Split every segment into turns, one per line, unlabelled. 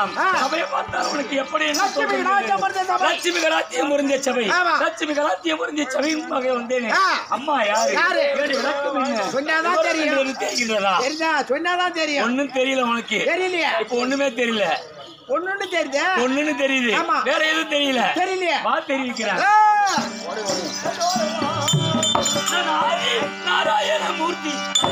ஆமாம்
ஆ.
சபையை பார்த்தால் உனக்கு எப்படி என்ன
லட்சுமி
தோன்றுகிறது?
கலாச்சாரம் பொருந்திய சபை.
லட்சுமி கலாத்தியம் பொருந்திய சபை
ஆமா.
லட்சுமி கலாத்தியம் பொருந்திய சபையின் வகை வந்தேனே
ஆ.
அம்மா யாரு
யாரு?
என்னுடைய விளக்கம் என்ன
சொன்னாதான்
விவரம்
தெரியும்.
என்று தெரிகின்றதா
தெரிஞ்சா சொன்னாதான் தெரியும்
ஒண்ணும் தெரியல உனக்கு
தெரியலையே
இப்ப ஒண்ணுமே தெரியல
ஒண்ணுன்னு தெரியுது
ஒண்ணுன்னு தெரியுது
ஆமா.
வேற எதுவும் தெரியல
தெரியலையே
வா தெரிவிக்கிறேன்
ஆ,
நாராயணமூர்த்தி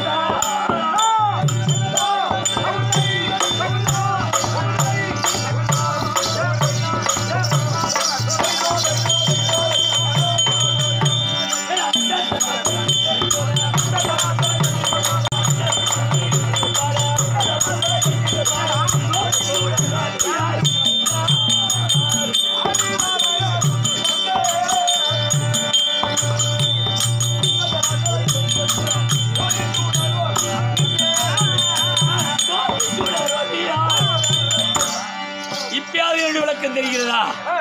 இப்பயாவது என்னுடைய விளக்கம் தெரிகிறதா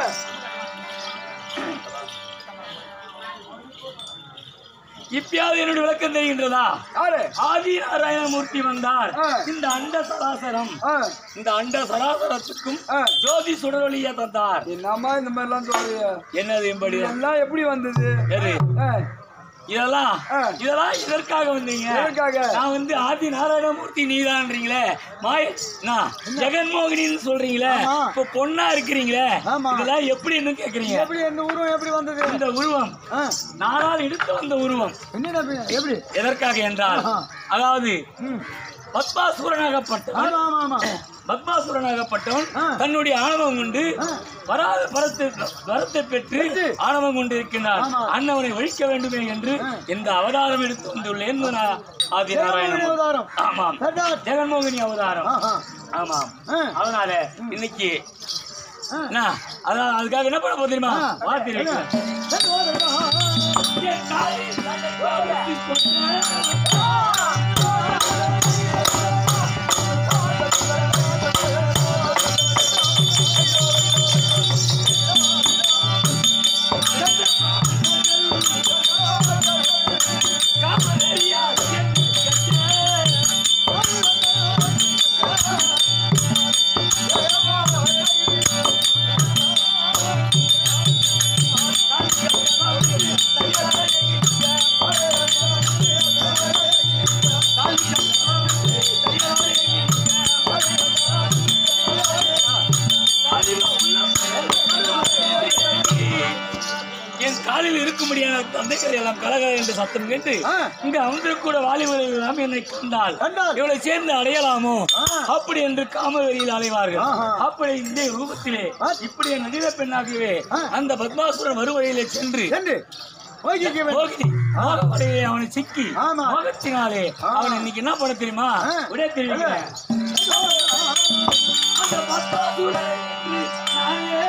இப்பயாவது என்னுடைய விளக்கம் தெரிகின்றதா
யாரு
ஆதி நாராயணமூர்த்தி வந்தார்
ஆ.
இந்த அண்ட சராசரம்
ஆ,
இந்த அண்ட சராசரத்துக்கும்
ஆ.
ஜோதி சுடரொளிய தந்தார்
என்னம்மா இந்த மாதிரிலாம் சொல்றீங்க
என்னது என்படி
எல்லாம் எப்படி வந்தது
எது
ஆ,
இதெல்லாம்
ஆ.
இதெல்லாம் இதற்காக வந்தீங்க
எதற்காக?
நான் வந்து ஆதி நாராயணமூர்த்தி நீதான்றீங்களே மாய நான் ஜெகன்மோகினின்னு சொல்றீங்களே
ஆமா.
இப்ப பொண்ணா இருக்கிறீங்களே
ஆமா.
இதெல்லாம் எப்படின்னு கேக்குறீங்க
எப்படி இந்த உருவம் எப்படி வந்தது
இந்த உருவம்
ஆ,
நானால் எடுத்து வந்த உருவம்
என்னடா பி- எப்படி
எதற்காக என்றால்
ஆஹா.
அதாவது
ம்.
பத்மாசுரனாகப்பட்டவன்
ஆமா ஆமா ஆமா
பத்மாசுரனாகப்பட்டவன்
ஆ.
தன்னுடைய ஆணவம் கொண்டு
ஆ.
வராத வரத்தை வரத்தை பெற்று
பெற்று.
ஆணவம் கொண்டு இருக்கின்றார்
ஆமா.
அண்ணவனை ஒழிக்க வேண்டுமே என்று
ஆ.
இந்த அவதாரம் எடுத்து வந்துள்ளேன் நான் ஆதி நாராயணன்
அவதாரம்.
ஆமாம்
சர்தார்.
ஜெகன்மோகினி அவதாரம்
ஆஹா.
ஆமாம்
ஆ,
அதனால இன்னைக்கு
ஆ.
என்ன அதான் அதுக்காக என்ன பண்ண போகுது தெரியுமா
ஆ.
வா தெரியுமா என் காலில் இருக்கும்படியான தந்தைகள் எல்லாம் கலகல என்று சத்தம் கேட்டு
ஆ.
இங்க அமர்ந்திருக்கூட வாலிபர்கள் எல்லாம் என்னை கண்டால்
கண்டால்.
இவளை சேர்ந்து அடையலாமோ
ஆ.
அப்படி என்று காமவெறியில் அலைவார்கள்
ஆஹா.
அப்படி இந்த ரூபத்திலே
ஆ.
இப்படி நடித பெண்ணாகவே
ஆ.
அந்த பத்மாசுரன் வருவழியிலே சென்று
சென்று மோகிக்க வேண்டும்.
மோகினி மோகப்படையிலே அவனை சிக்கி
ஆமா.
மோகத்தினாலே
ஆ.
அவன் இன்னைக்கு என்ன பண்ண தெரியுமா
ஆ.
விட தெரியுமா அந்த பத்மாசுரன் நானே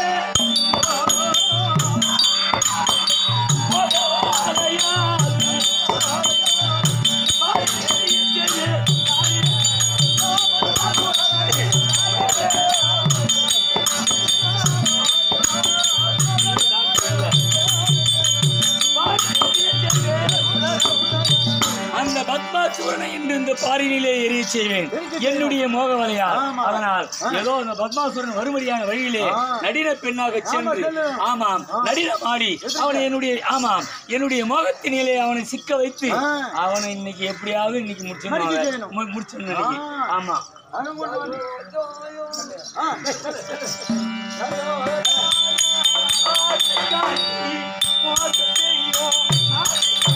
அந்த பத்மாசுரனை இன்று இந்த பாரினிலே எரிய செய்வேன் என்னுடைய மோக வலையால்
ஆமா.
அதனால் ஏதோ அந்த பத்மாசுரன் வரும்படியான வழியிலே
ஆ.
நடின பெண்ணாக சென்று
செல்லு.
ஆமாம் நடினம் ஆடி அவனை என்னுடைய ஆமாம் என்னுடைய மோகத்தினிலே அவனை சிக்க வைத்து
ஆ.
அவனை இன்னைக்கு எப்படியாவது இன்னைக்கு
மடிக்க
முடிச்சிடணும்
செய்யணும்.
மு- முடிச்சிடணும் இன்னைக்கு
ஆ.
ஆமா
அனும் கொண்டு வந்து. ஆ,
ஆ